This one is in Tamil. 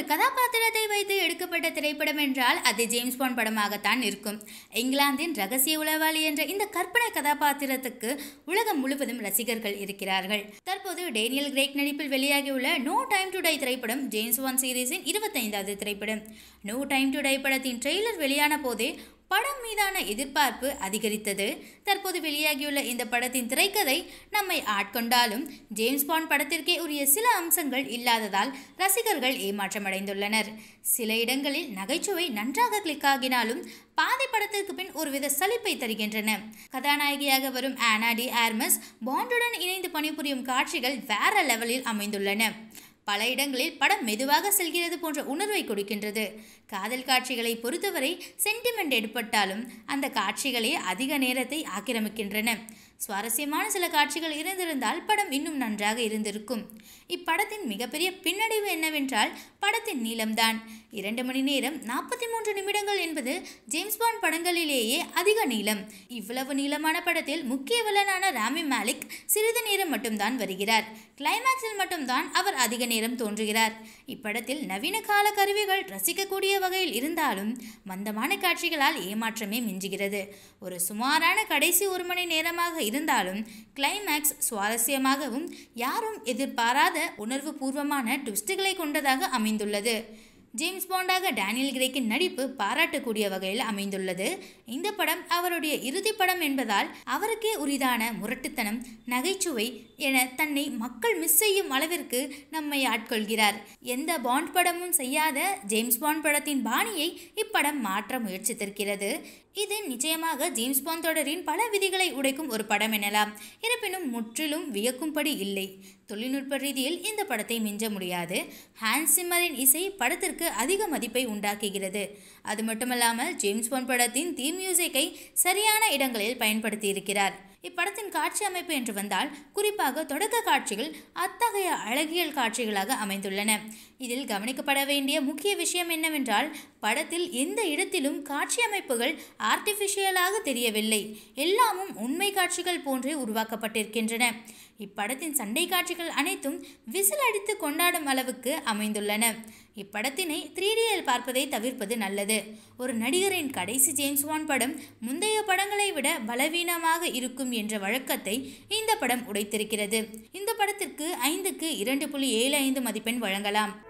கதாபாத்திரத்தை வைத்து எடுக்கப்பட்ட திரைப்படம் என்றால் அது ஜேம்ஸ் பாண்ட் படமாகத்தான் இருக்கும் இங்கிலாந்தின் ரகசிய உளவாளி என்ற இந்த கற்பனை கதாபாத்திரத்துக்கு உலகம் முழுவதும் ரசிகர்கள் இருக்கிறார்கள் தற்போது டேனியல் கிரேக் நடிப்பில் வெளியாகியுள்ள நோ டைம் டு டை திரைப்படம் ஜேம்ஸ் பாண்ட் சீரிஸின் இருபத்தைந்தாவது திரைப்படம் நோ டைம் டு டை படத்தின் ட்ரெய்லர் வெளியான போதே படம் மீதான எதிர்பார்ப்பு அதிகரித்தது தற்போது வெளியாகியுள்ள இந்த படத்தின் திரைக்கதை நம்மை ஆட்கொண்டாலும் ஜேம்ஸ் பாண்ட் படத்திற்கே உரிய சில அம்சங்கள் இல்லாததால் ரசிகர்கள் ஏமாற்றமடைந்துள்ளனர் சில இடங்களில் நகைச்சுவை நன்றாக கிளிக் ஆகினாலும் பாதி படத்திற்கு பின் ஒருவித சலிப்பை தருகின்றன கதாநாயகியாக வரும் ஆனா டி ஆர்மஸ் பாண்டுடன் இணைந்து பணிபுரியும் காட்சிகள் வேற லெவலில் அமைந்துள்ளன பல இடங்களில் படம் மெதுவாக செல்கிறது போன்ற உணர்வை கொடுக்கின்றது காதல் காட்சிகளை பொறுத்தவரை சென்டிமெண்ட் எடுப்பட்டாலும் அந்த காட்சிகளே அதிக நேரத்தை ஆக்கிரமிக்கின்றன சுவாரஸ்யமான சில காட்சிகள் இருந்திருந்தால் படம் இன்னும் நன்றாக இருந்திருக்கும் இப்படத்தின் மிகப்பெரிய பின்னடைவு என்னவென்றால் படத்தின் நீளம்தான் இரண்டு மணி நேரம் நாற்பத்தி மூன்று நிமிடங்கள் என்பது ஜேம்ஸ் பாண்ட் படங்களிலேயே அதிக நீளம் இவ்வளவு நீளமான படத்தில் முக்கிய வில்லனான ராமி மாலிக் சிறிது நேரம் மட்டும்தான் வருகிறார் கிளைமேக்ஸில் மட்டும்தான் அவர் அதிக நேரம் தோன்றுகிறார் இப்படத்தில் நவீன கால கருவிகள் ரசிக்கக்கூடிய வகையில் இருந்தாலும் மந்தமான காட்சிகளால் ஏமாற்றமே மிஞ்சுகிறது ஒரு சுமாரான கடைசி ஒரு மணி நேரமாக இருந்தாலும் கிளைமேக்ஸ் சுவாரஸ்யமாகவும் யாரும் எதிர்பாராத உணர்வு பூர்வமான ட்விஸ்டுகளை கொண்டதாக அமைந்துள்ளது ஜேம்ஸ் பாண்டாக டேனியல் கிரேக்கின் நடிப்பு பாராட்டக்கூடிய வகையில் அமைந்துள்ளது இந்த படம் அவருடைய இறுதி படம் என்பதால் அவருக்கே உரிதான முரட்டுத்தனம் நகைச்சுவை என தன்னை மக்கள் மிஸ் செய்யும் அளவிற்கு நம்மை ஆட்கொள்கிறார் எந்த பாண்ட் படமும் செய்யாத ஜேம்ஸ் பாண்ட் படத்தின் பாணியை இப்படம் மாற்ற முயற்சித்திருக்கிறது இது நிச்சயமாக ஜேம்ஸ் பாண்ட் தொடரின் பல விதிகளை உடைக்கும் ஒரு படம் எனலாம் இருப்பினும் முற்றிலும் வியக்கும்படி இல்லை தொழில்நுட்ப ரீதியில் இந்த படத்தை மிஞ்ச முடியாது ஹான்ஸ் சிம்மரின் இசை படத்திற்கு அதிக மதிப்பை உண்டாக்குகிறது அது மட்டுமல்லாமல் ஜேம்ஸ் பாண்ட் படத்தின் தீம் மியூசிக்கை சரியான இடங்களில் பயன்படுத்தியிருக்கிறார் இப்படத்தின் காட்சி அமைப்பு என்று வந்தால் குறிப்பாக தொடக்க காட்சிகள் அத்தகைய அழகியல் காட்சிகளாக அமைந்துள்ளன இதில் கவனிக்கப்பட வேண்டிய முக்கிய விஷயம் என்னவென்றால் படத்தில் எந்த இடத்திலும் காட்சி அமைப்புகள் ஆர்டிஃபிஷியலாக தெரியவில்லை எல்லாமும் உண்மை காட்சிகள் போன்றே உருவாக்கப்பட்டிருக்கின்றன இப்படத்தின் சண்டை காட்சிகள் அனைத்தும் விசில் அடித்து கொண்டாடும் அளவுக்கு அமைந்துள்ளன இப்படத்தினை த்ரீடியில் பார்ப்பதை தவிர்ப்பது நல்லது ஒரு நடிகரின் கடைசி ஜேம்ஸ் வான் படம் முந்தைய படங்களை விட பலவீனமாக இருக்கும் என்ற வழக்கத்தை இந்த படம் உடைத்திருக்கிறது இந்த படத்திற்கு ஐந்துக்கு இரண்டு புள்ளி ஏழு ஐந்து மதிப்பெண் வழங்கலாம்